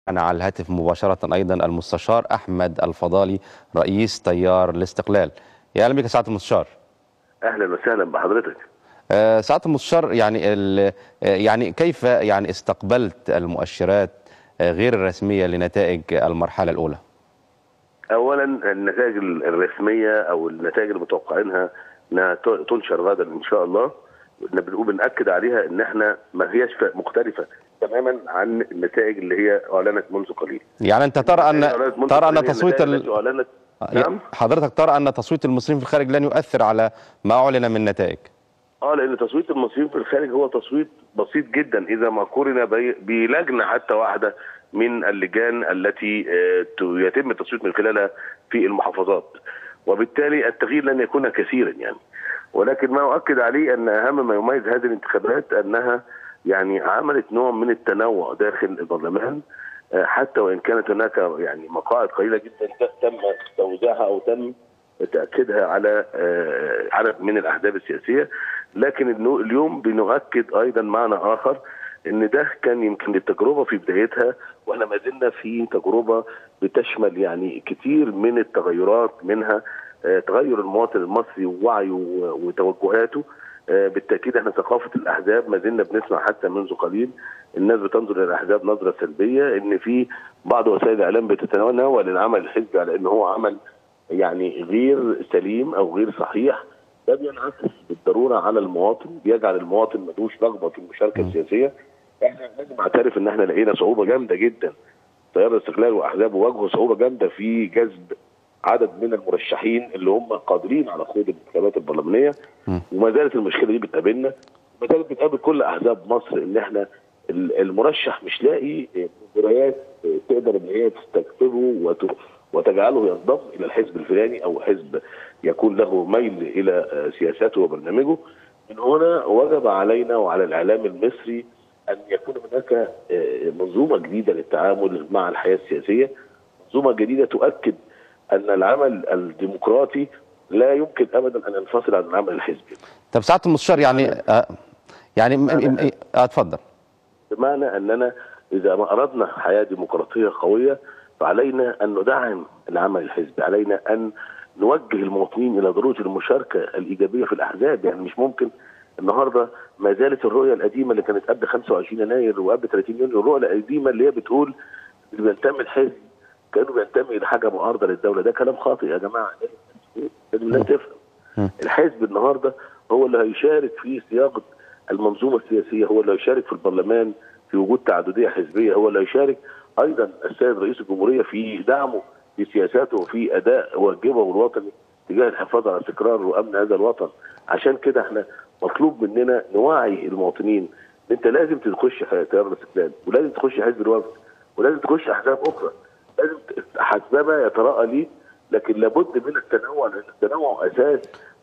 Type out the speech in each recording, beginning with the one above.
أنا على الهاتف مباشرة أيضا المستشار أحمد الفضالي رئيس تيار الاستقلال يا أهلا بك يا سعادة المستشار اهلا وسهلا بحضرتك آه، سعادة المستشار يعني ال- آه، يعني كيف يعني استقبلت المؤشرات آه، غير الرسمية لنتائج المرحلة الأولى؟ اولا النتائج ال- الرسميه او النتائج اللي متوقعينها انها ت- تنشر غدا ان شاء الله إن بنقول بناكد عليها ان احنا ما هياش ف- مختلفه تماما عن النتائج اللي هي اعلنت منذ قليل يعني أنت ترى أن أعلنت منذ ترى أن قليل تصويت النتائج ال... التي اعلنت نعم حضرتك ترى أن تصويت المصريين في الخارج لن يؤثر على ما أعلن من نتائج اه لان تصويت المصريين في الخارج هو تصويت بسيط جدا اذا ما قورن بي- بلجنه حتى واحده من اللجان التي آه، ت- يتم التصويت من خلالها في المحافظات وبالتالي التغيير لن يكون كثيرا يعني ولكن ما اؤكد عليه ان اهم ما يميز هذه الانتخابات انها يعني عملت نوع من التنوع داخل البرلمان آه، حتى وان كانت هناك يعني مقاعد قليله جدا ت- تم توزيعها او تم تاكيدها على آه، عدد من الاحزاب السياسيه لكن النو- اليوم بنؤكد ايضا معنى اخر ان ده كان يمكن التجربه في بدايتها واحنا ما زلنا في تجربه بتشمل يعني كتير من التغيرات منها آه، تغير المواطن المصري ووعيه و- وتوجهاته آه، بالتاكيد احنا ثقافه الاحزاب ما زلنا بنسمع حتى منذ قليل الناس بتنظر للاحزاب نظره سلبيه ان في بعض وسائل الاعلام بتتناول العمل الحزبي على ان هو عمل يعني غير سليم او غير صحيح ده بينعكس بالضروره على المواطن بيجعل المواطن ملوش رغبه في المشاركه السياسيه احنا لازم نعترف ان احنا لقينا صعوبه جامده جدا تيار الاستقلال واحزابه واجهوا صعوبه جامده في جذب عدد من المرشحين اللي هم قادرين على خوض الانتخابات البرلمانيه م. وما زالت المشكله دي بتقابلنا ما زالت بتقابل كل احزاب مصر ان احنا ال- المرشح مش لاقي مباريات تقدر ان هي تستكتبه وت- وتجعله ينضم الى الحزب الفلاني او حزب يكون له ميل الى آه، سياساته وبرنامجه من هنا وجب علينا وعلى الاعلام المصري ان يكون هناك آه، منظومه جديده للتعامل مع الحياه السياسيه منظومه جديده تؤكد ان العمل الديمقراطي لا يمكن ابدا ان ينفصل عن العمل الحزبي طب سعادة المستشار يعني آه، يعني م- م- م- آه، اتفضل بمعنى اننا اذا ما اردنا حياه ديمقراطيه قويه فعلينا ان ندعم العمل الحزبي، علينا ان نوجه المواطنين الى ضروره المشاركه الايجابيه في الاحزاب، يعني مش ممكن النهارده ما زالت الرؤيه القديمه اللي كانت قبل 25 يناير وقبل 30 يونيو الرؤيه القديمه اللي هي بتقول اللي بينتمي الحزب كانه بينتمي لحاجه معارضه للدوله، ده كلام خاطئ يا جماعه لازم لازم الناس تفهم. الحزب النهارده هو اللي هيشارك في صياغه المنظومه السياسيه هو اللي هيشارك في البرلمان في وجود تعدديه حزبيه هو اللي هيشارك ايضا السيد رئيس الجمهوريه في دعمه في سياساته وفي اداء واجبه الوطني تجاه الحفاظ على استقرار وامن هذا الوطن عشان كده احنا مطلوب مننا نوعي المواطنين ان انت لازم تخش تيار الاستقلال ولازم تخش حزب الوفد ولازم تخش احزاب اخرى لازم حسب يتراءى ليه لكن لابد من التنوع لان التنوع اساس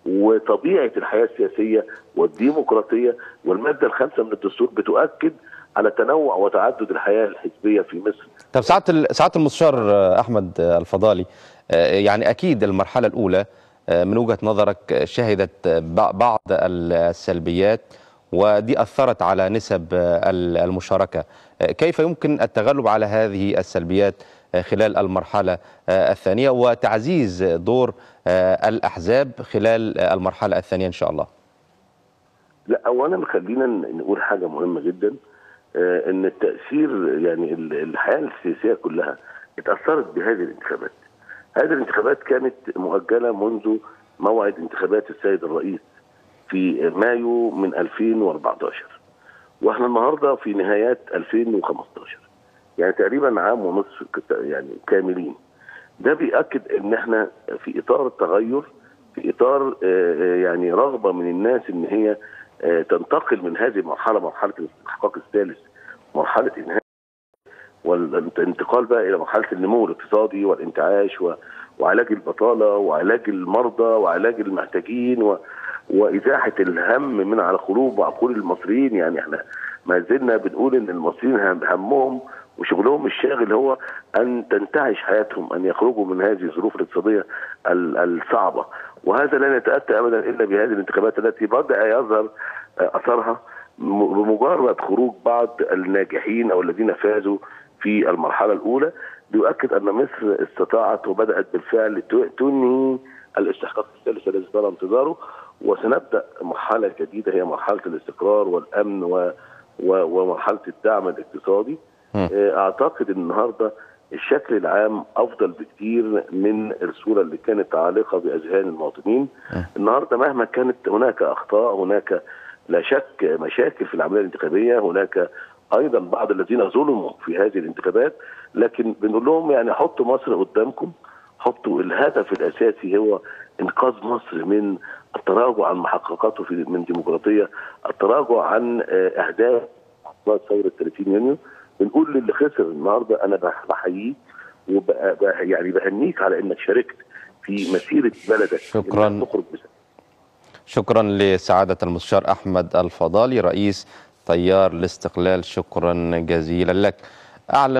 وطبيعه الحياه السياسيه والديمقراطيه والماده الخامسه من الدستور بتؤكد على تنوع وتعدد الحياه الحزبيه في مصر. طب سعادة ال- سعادة المستشار آه، أحمد آه، الفضالي آه، يعني أكيد المرحلة الأولى آه، من وجهة نظرك آه، شهدت آه، بع- بعض ال- السلبيات ودي أثرت على نسب آه، ال- المشاركة آه، كيف يمكن التغلب على هذه السلبيات آه، خلال المرحلة آه، الثانية وتعزيز دور آه، الأحزاب خلال آه، المرحلة الثانية إن شاء الله لا اولا خلينا ن- نقول حاجه مهمه جدا آه، ان التاثير يعني ال- الحياه السياسيه كلها اتاثرت بهذه الانتخابات. هذه الانتخابات كانت مؤجله منذ موعد انتخابات السيد الرئيس في مايو من 2014 واحنا النهارده في نهايات 2015 يعني تقريبا عام ونصف كت- يعني كاملين ده بيأكد ان احنا في اطار التغير في اطار آه، آه، يعني رغبه من الناس ان هي آه، تنتقل من هذه المرحله مرحله الاستحقاق الثالث مرحله انهاء والانتقال بقى الى مرحله النمو الاقتصادي والانتعاش و... وعلاج البطاله وعلاج المرضى وعلاج المحتاجين و... وازاحه الهم من على قلوب وعقول المصريين يعني احنا ما زلنا بنقول ان المصريين هم- همهم وشغلهم الشاغل هو ان تنتعش حياتهم ان يخرجوا من هذه الظروف الاقتصاديه ال- الصعبه وهذا لن يتاتى ابدا الا بهذه الانتخابات التي بدا يظهر آه، اثرها م- بمجرد خروج بعض الناجحين او الذين فازوا في المرحله الاولى بيؤكد ان مصر استطاعت وبدات بالفعل تنهي الاستحقاق الثالث الذي طال انتظاره وسنبدا مرحله جديده هي مرحله الاستقرار والامن و ومرحله الدعم الاقتصادي اعتقد ان النهارده الشكل العام افضل بكثير من الصوره اللي كانت عالقه باذهان المواطنين النهارده مهما كانت هناك اخطاء هناك لا شك مشاكل في العمليه الانتخابيه هناك ايضا بعض الذين ظلموا في هذه الانتخابات لكن بنقول لهم يعني حطوا مصر قدامكم حطوا الهدف الاساسي هو انقاذ مصر من التراجع عن محققاته في من ديمقراطيه التراجع عن اهداف ثوره 30 يونيو بنقول للي خسر النهارده انا بحييك وب يعني بهنيك على انك شاركت في مسيره بلدك شكرا شكرا لسعاده المستشار احمد الفضالي رئيس تيار الاستقلال شكرا جزيلا لك اعلن